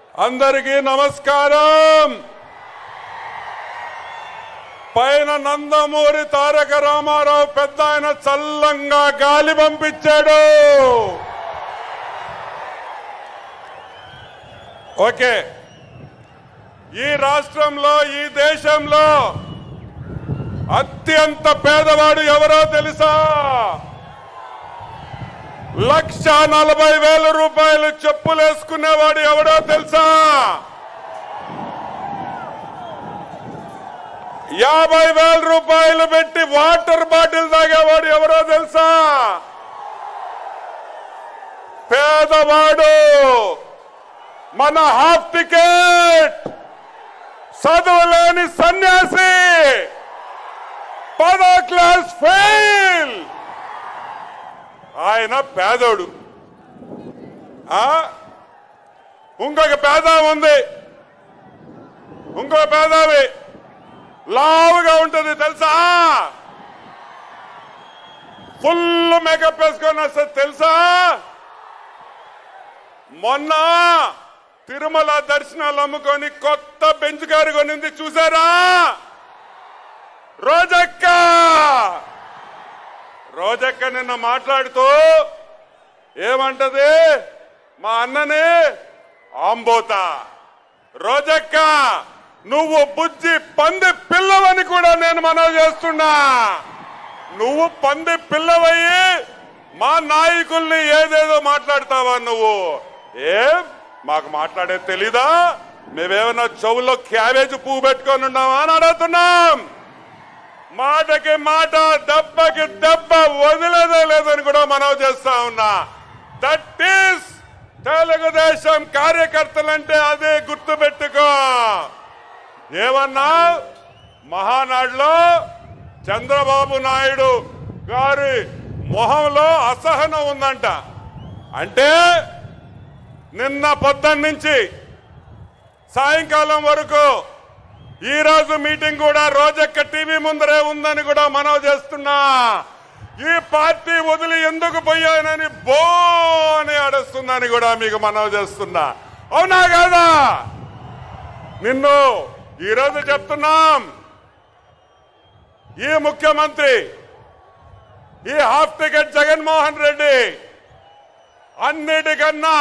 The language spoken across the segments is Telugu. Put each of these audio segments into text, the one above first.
అందరికీ నమస్కారం పైన నందమూరి తారక రామారావు పెద్ద ఆయన చల్లంగా గాలి పంపించాడు ఓకే ఈ రాష్ట్రంలో ఈ దేశంలో అత్యంత పేదవాడు ఎవరో తెలుసా లక్ష నలభై వేల రూపాయలు చెప్పులేసుకునేవాడు ఎవడో తెలుసా యాభై వేల రూపాయలు పెట్టి వాటర్ బాటిల్ తాగేవాడు ఎవరో తెలుసా పేదవాడు మన హాఫ్ టికెట్ చదువులేని సన్యాసి పదో క్లాస్ ఫెయిల్ ఆయన పేదోడు ఆ? ఇంకొక పేద ఉంది ఇంకొక పేదవి లావుగా ఉంటుంది తెలుసా ఫుల్ మేకప్ వేసుకొని వస్తుంది తెలుసా మొన్న తిరుమల దర్శనాలు అమ్ముకొని కొత్త బెంచ్ కారు కొనింది చూసారా రోజక్క రోజక్క నిన్న మాట్లాడుతూ ఏమంటది మా అన్నని ఆంబోతా రోజక్క నువ్వు బుజ్జి పంది పిల్లవని కూడా నేను మనవి చేస్తున్నా నువ్వు పంది పిల్లవయ్యి మా నాయకుల్ని ఏదేదో మాట్లాడతావా నువ్వు ఏం మాకు మాట్లాడేది తెలీదా మేమేమన్నా చెవుల్లో క్యాబేజ్ పువ్వు పెట్టుకొని ఉన్నావా అని అడుగుతున్నాం మాటకి మాట దెబ్బకి దెబ్బ వదిలేదే లేదని కూడా మనవి చేస్తా ఉన్నా దట్ ఈస్ తెలుగుదేశం కార్యకర్తలంటే అదే గుర్తు పెట్టుకో ఏమన్నా మహానాడులో చంద్రబాబు నాయుడు గారి మొహంలో అసహనం ఉందంట అంటే నిన్న పొద్దున్న నుంచి సాయంకాలం వరకు ఈ రోజు మీటింగ్ కూడా రోజక్క టీవీ ముందరే ఉందని కూడా మనవి చేస్తున్నా ఈ పార్టీ వదిలి ఎందుకు పోయానని బో అని అడుస్తుందని కూడా మీకు మనవి చేస్తున్నా అవునా కాదా నిన్ను ఈ రోజు చెప్తున్నాం ఈ ముఖ్యమంత్రి ఈ హాఫ్ టికెట్ జగన్మోహన్ రెడ్డి అన్నిటికన్నా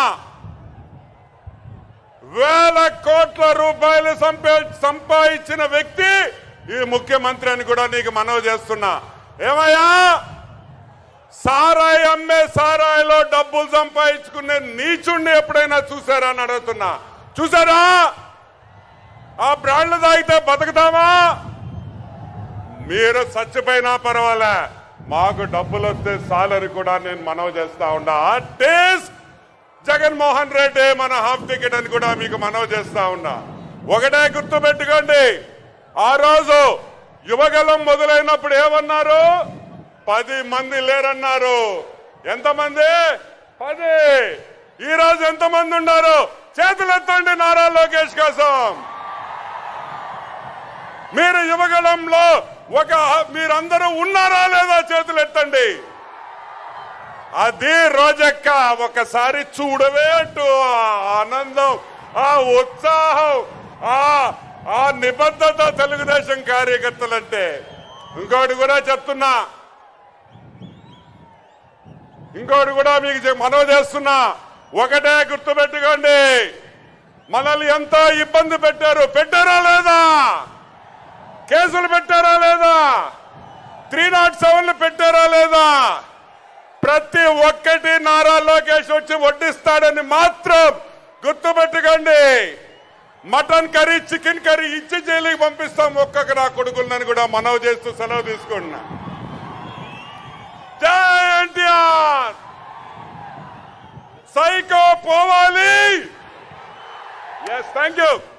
వేల కోట్ల రూపాయలు సంపా- సంపాదించిన వ్యక్తి ఈ ముఖ్యమంత్రి అని కూడా నీకు మనవి చేస్తున్నా ఏమయ్యా సారాయి అమ్మే సారాయిలో డబ్బులు సంపాదించుకునే నీచుండి ఎప్పుడైనా చూసారా అని అడుగుతున్నా చూసారా ఆ బ్రాండ్లు తాగితే బతుకుతామా మీరు చచ్చిపోయినా పర్వాలే మాకు డబ్బులు వస్తే సాలరీ కూడా నేను మనవి చేస్తా ఉన్నా టేస్ట్ జగన్మోహన్ రెడ్డి మన హాఫ్ టికెట్ అని కూడా మీకు మనవి చేస్తా ఉన్నా ఒకటే గుర్తు పెట్టుకోండి ఆ రోజు యువగలం మొదలైనప్పుడు ఏమన్నారు పది మంది లేరన్నారు ఎంతమంది పది ఈ రోజు ఎంతమంది ఉన్నారు చేతులు ఎత్తండి నారా లోకేష్ కోసం మీరు యువగలంలో ఒక మీరందరూ ఉన్నారా లేదా చేతులు ఎత్తండి అది రోజక్క ఒకసారి చూడవే అంటూ ఆ ఆనందం ఆ ఉత్సాహం ఆ ఆ నిబద్ధత తెలుగుదేశం కార్యకర్తలంటే ఇంకోటి కూడా చెప్తున్నా ఇంకోటి కూడా మీకు చె- మనవి చేస్తున్నా ఒకటే గుర్తుపెట్టుకోండి మనల్ని ఎంతో ఇబ్బంది పెట్టారు పెట్టారా లేదా కేసులు పెట్టారా లేదా త్రీ నాట్ సెవెన్లు పెట్టారా లేదా ప్రతి ఒక్కటి నారా లోకేష్ వచ్చి వడ్డిస్తాడని మాత్రం గుర్తుపెట్టుకోండి మటన్ కర్రీ చికెన్ కర్రీ ఇచ్చి జైలుకి పంపిస్తాం ఒక్కొక్క నా కొడుకులని కూడా మనవి చేస్తూ సెలవు తీసుకుంటున్నా జై ఎన్టీఆర్ సైకో పోవాలి ఎస్ థ్యాంక్ యూ